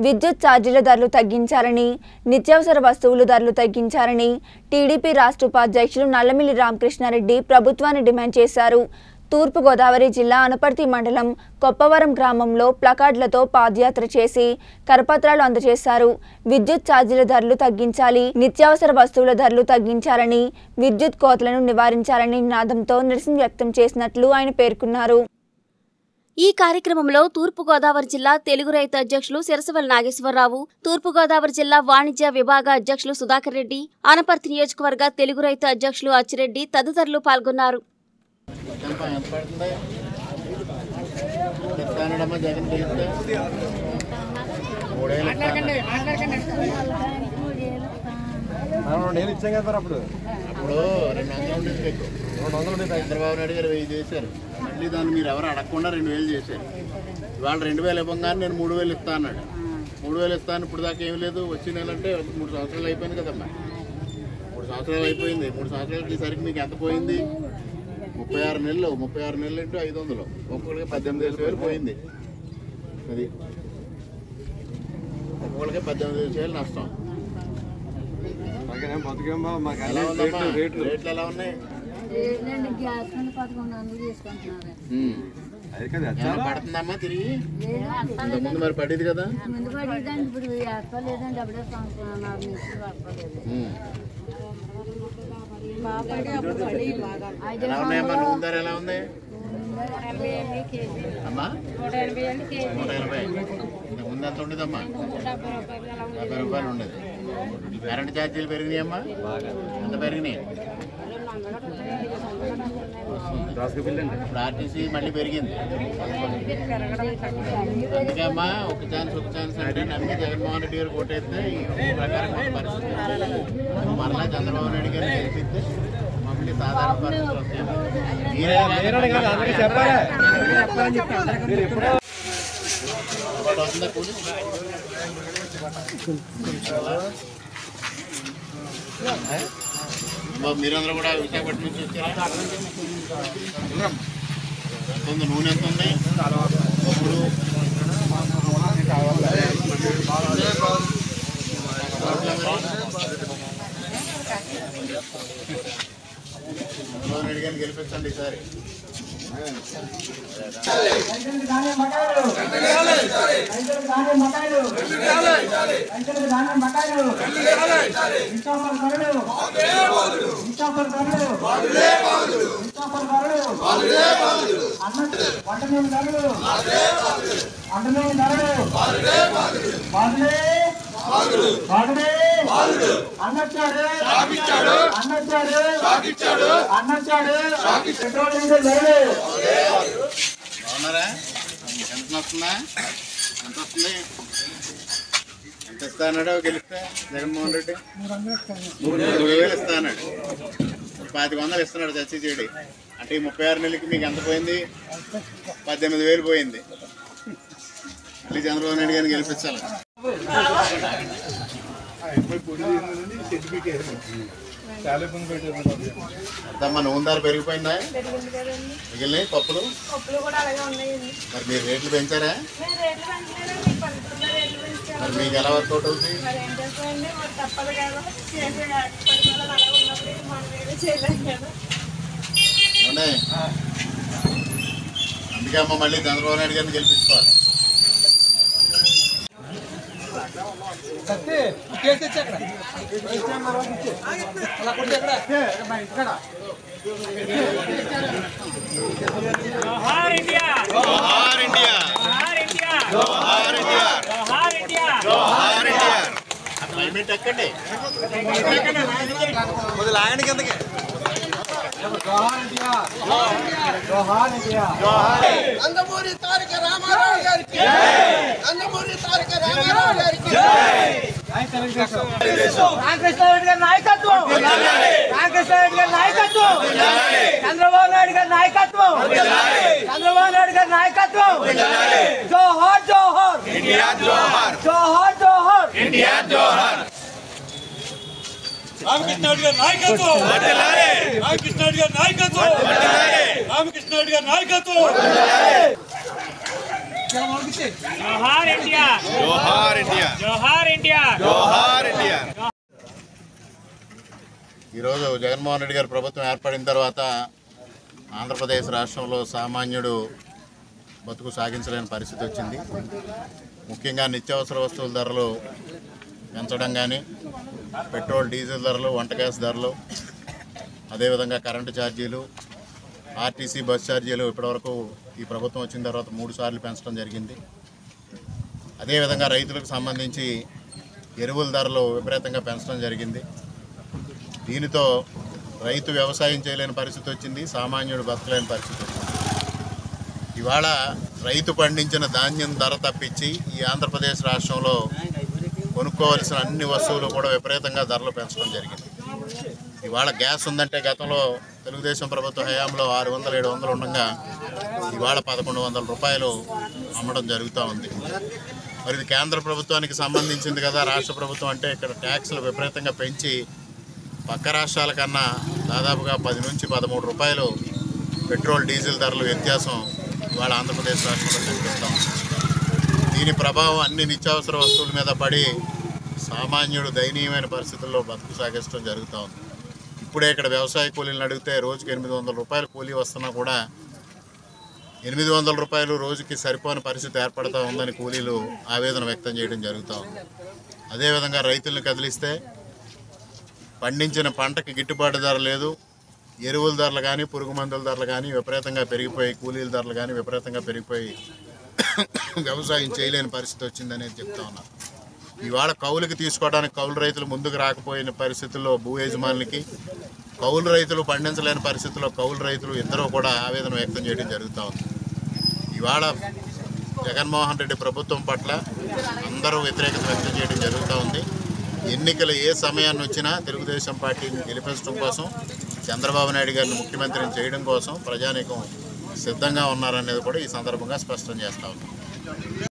విద్యుత్ ఛార్జీల ధరలు తగ్గించాలని నిత్యావసర వస్తువులు ధరలు తగ్గించాలని టీడీపీ రాష్ట్ర ఉపాధ్యక్షులు నల్లమిల్లి రామకృష్ణారెడ్డి ప్రభుత్వాన్ని డిమాండ్ చేశారు తూర్పుగోదావరి జిల్లా అనపర్తి మండలం కొప్పవరం గ్రామంలో ప్లకార్డులతో పాదయాత్ర చేసి కరపత్రాలు అందజేశారు విద్యుత్ ఛార్జీల ధరలు తగ్గించాలి నిత్యావసర వస్తువుల ధరలు తగ్గించాలని విద్యుత్ కోతలను నివారించాలని నినాదంతో నిరసన వ్యక్తం చేసినట్లు ఆయన పేర్కొన్నారు ఈ కార్యక్రమంలో తూర్పుగోదావరి జిల్లా తెలుగు రైతు అధ్యక్షులు సిరసవెల నాగేశ్వరరావు తూర్పుగోదావరి జిల్లా వాణిజ్య విభాగ అధ్యక్షులు సుధాకర్ రెడ్డి అనపర్తి నియోజకవర్గ తెలుగు రైతు అధ్యక్షులు అచ్చిరెడ్డి తదితరులు పాల్గొన్నారు ఎంత ఎంత పడుతుంది చెప్తానడమ్మా జగన్ గెలిస్తే మూడేళ్ళు నేను ఇచ్చాం కదా మరి అప్పుడు అప్పుడు రెండు వందలు ఉండేది మీకు రెండు వందలు ఉండేది చంద్రబాబు నాయుడు గారు వెయ్యి చేశారు మళ్ళీ దాన్ని మీరు ఎవరు అడగకుండా రెండు వేలు చేశారు ఇవాళ రెండు వేలు ఇవ్వగానే నేను మూడు వేలు ఇస్తా అన్నాడు మూడు వేలు ఇస్తాను ఇప్పుడు దాకా ఏం లేదు వచ్చే నెల అంటే మూడు సంవత్సరాలు అయిపోయింది కదమ్మా మూడు సంవత్సరాలు అయిపోయింది మూడు సంవత్సరాలకి ఈసరికి మీకు ఎంత పోయింది ముప్పై ఆరు నెలలు ముప్పై ఆరు నెలలు ఇంటూ ఐదు వందలు ఒక్కొక్కరికి పద్దెనిమిది వేల వేలు పోయింది అది ఒక్కొక్కరికి పద్దెనిమిది వేల వేలు నష్టం మాకేం బతుకేమో మాకు ఎలా అన్ని ఉందమ్మా రేట్లు రేట్లు రేట్లు ఎలా ఉన్నాయి ఏంటండి గ్యాస్ మీద పదకొండు వందలు తీసుకుంటున్నారు ఉమ్. అది కదా ఏమైనా పడుతుందమ్మా తిరిగి ఇంతకుముందు మరి పడేది కదా ముందు పడేదండి ఇప్పుడు వేస్తలేదండి అప్పుడే సంవత్సరం నాలుగు నుంచి పడలేదు ఉమ్. అయితే ఎలా ఉన్నాయమ్మా నూనె ధర ఎలా ఉంది అమ్మా నూట ఎనభై ఇంతకుముందు ఎంత ఉండేదమ్మా డెబ్బై రూపాయలు ఉండేది కరెంట్ ఛార్జీలు పెరిగినాయమ్మా ఎంత పెరిగినాయి ఇప్పుడు ఆర్టీసీ మళ్ళీ పెరిగింది అందుకే అమ్మా ఒక ఛాన్స్ ఒక ఛాన్స్ అంటే నమ్మి జగన్మోహన్ రెడ్డి గారు కొట్టేస్తే ఈ ప్రకారం మన పరిస్థితి మరలా చంద్రబాబు నాయుడు గారు గెలిపిస్తే మమ్మల్ని సాధారణ పరిస్థితులు వస్తాయి మీరే కాదు, అందరికీ చెప్పాలి మీరు ఎప్పుడో ఒకటి వస్తుందా కూలి బాబు మీరందరూ కూడా విశాఖపట్నం నుంచి వచ్చారా ఎంత ఉంది నూనె ఎంత ఉంది ఇప్పుడు చంద్రబాబు నాయుడు గారిని గెలిపించండి ఈసారి రైతులకు ధాన్యం బకాయిలు రైతులకు ధాన్యం బకాయిలు రైతులకు ధాన్యం బకాయిలు నిత్యావసర ధరలు నిత్యావసర ధరలు నిత్యావసర ధరలు అన్న వంట నూనె ధరలు వంట నూనె ధరలు బాగులే బాగులే అన్నచ్చాడు అన్నచ్చాడు అన్నచ్చాడు పెట్రోల్ డీజిల్ ధరలు బాగున్నారా ఎంత వస్తుందా ఎంత వస్తుంది ఎంత ఇస్తా అన్నాడు గెలిస్తే జగన్మోహన్ రెడ్డి మూడు మూడు వేలు ఇస్తా అన్నాడు పాతిక వందలు ఇస్తున్నాడు చచ్చి చెడి అంటే ఈ ముప్పై ఆరు నెలలకి మీకు ఎంత పోయింది పద్దెనిమిది వేలు పోయింది మళ్ళీ చంద్రబాబు నాయుడు గారిని గెలిపించాలి ఎంతమ్మా నూనె ధర పెరిగిపోయిందా మిగిలినాయి పప్పులు పప్పులు కూడా అలాగే ఉన్నాయండి మరి మీరు రేట్లు పెంచారా మేము రేట్లు పెంచలేదండి పల్లెటూరులో రేట్లు పెంచాము మరి మీకు ఎలా వర్కౌట్ అవుతుంది మరి ఏం చేస్తామండి మరి తప్పదు కదా చేసే పరిమాణాలు అలా ఉన్నప్పుడు మనం ఏమీ చేయలేం కదా అవునే అందుకే అమ్మ మళ్ళీ చంద్రబాబు నాయుడు గారిని గెలిపించుకోవాలి జోహార్ ఇండియా జోహార్ ఇండియా జోహార్ ఇండియా జోహార్ ఇండియా జోహార్ ఇండియా జోహార్ ఇండియా క్లైమేట్ ఎక్కండి నందమూరి తారక రామారావు గారికి నందమూరి తారక రామారావు గారికి రామకృష్ణారెడ్డి గారి నాయకత్వం రామకృష్ణారెడ్డి గారి నాయకత్వం చంద్రబాబు నాయుడు గారి నాయకత్వం చంద్రబాబు నాయుడు గారి నాయకత్వం జోహార్ జోహార్ జోహార్ జోహార్ రామకృష్ణారెడ్డి గారి నాయకత్వం రామకృష్ణారెడ్డి గారి నాయకత్వం రామకృష్ణారెడ్డి గారి నాయకత్వం జోహార్ ఇండియా జోహార్ ఇండియా జోహార్ ఇండియా జోహార్ ఇండియా ఈరోజు జగన్మోహన్ రెడ్డి గారి ప్రభుత్వం ఏర్పడిన తర్వాత ఆంధ్రప్రదేశ్ రాష్ట్రంలో సామాన్యుడు బతుకు సాగించలేని పరిస్థితి వచ్చింది ముఖ్యంగా నిత్యావసర వస్తువుల ధరలు పెంచడం కానీ పెట్రోల్ డీజిల్ ధరలు వంట గ్యాస్ ధరలు అదేవిధంగా కరెంటు ఛార్జీలు ఆర్టీసీ బస్ ఛార్జీలు ఇప్పటివరకు ఈ ప్రభుత్వం వచ్చిన తర్వాత మూడు సార్లు పెంచడం జరిగింది అదేవిధంగా రైతులకు సంబంధించి ఎరువుల ధరలు విపరీతంగా పెంచడం జరిగింది దీనితో రైతు వ్యవసాయం చేయలేని పరిస్థితి వచ్చింది సామాన్యుడు బతకలేని పరిస్థితి వచ్చింది ఇవాళ రైతు పండించిన ధాన్యం ధర తప్పించి ఈ ఆంధ్రప్రదేశ్ రాష్ట్రంలో కొనుక్కోవలసిన అన్ని వస్తువులు కూడా విపరీతంగా ధరలు పెంచడం జరిగింది ఇవాళ గ్యాస్ ఉందంటే గతంలో తెలుగుదేశం ప్రభుత్వ హయాంలో ఆరు వందలు ఏడు వందలు ఉండగా ఇవాళ పదకొండు వందల రూపాయలు అమ్మడం జరుగుతూ ఉంది మరి ఇది కేంద్ర ప్రభుత్వానికి సంబంధించింది కదా రాష్ట్ర ప్రభుత్వం అంటే ఇక్కడ ట్యాక్స్లు విపరీతంగా పెంచి పక్క రాష్ట్రాల కన్నా దాదాపుగా పది నుంచి పదమూడు రూపాయలు పెట్రోల్ డీజిల్ ధరల వ్యత్యాసం ఇవాళ ఆంధ్రప్రదేశ్ రాష్ట్రంలో కనిపిస్తాం దీని ప్రభావం అన్ని నిత్యావసర వస్తువుల మీద పడి సామాన్యుడు దయనీయమైన పరిస్థితుల్లో బతుకు సాగించడం జరుగుతూ ఉంది ఇప్పుడే ఇక్కడ వ్యవసాయ కూలీలను అడిగితే రోజుకి ఎనిమిది వందల రూపాయలు కూలీ వస్తున్నా కూడా ఎనిమిది వందల రూపాయలు రోజుకి సరిపోని పరిస్థితి ఏర్పడతా ఉందని కూలీలు ఆవేదన వ్యక్తం చేయడం జరుగుతూ ఉంది అదేవిధంగా రైతులను కదిలిస్తే పండించిన పంటకి గిట్టుబాటు ధర లేదు ఎరువుల ధరలు కానీ పురుగు మందుల ధరలు కానీ విపరీతంగా పెరిగిపోయి కూలీల ధరలు కానీ విపరీతంగా పెరిగిపోయి వ్యవసాయం చేయలేని పరిస్థితి వచ్చిందనేది చెప్తా ఉన్నారు ఇవాళ కౌలుకి తీసుకోవడానికి కౌలు రైతులు ముందుకు రాకపోయిన పరిస్థితుల్లో భూ యజమానులకి కౌలు రైతులు పండించలేని పరిస్థితుల్లో కౌలు రైతులు ఇద్దరూ కూడా ఆవేదన వ్యక్తం చేయడం జరుగుతూ ఉంది ఇవాళ జగన్మోహన్ రెడ్డి ప్రభుత్వం పట్ల అందరూ వ్యతిరేకత వ్యక్తం చేయడం జరుగుతూ ఉంది ఎన్నికలు ఏ సమయాన్ని వచ్చినా తెలుగుదేశం పార్టీని గెలిపించడం కోసం చంద్రబాబు నాయుడు గారిని ముఖ్యమంత్రిని చేయడం కోసం ప్రజానీకం సిద్ధంగా ఉన్నారనేది కూడా ఈ సందర్భంగా స్పష్టం చేస్తా ఉన్నాం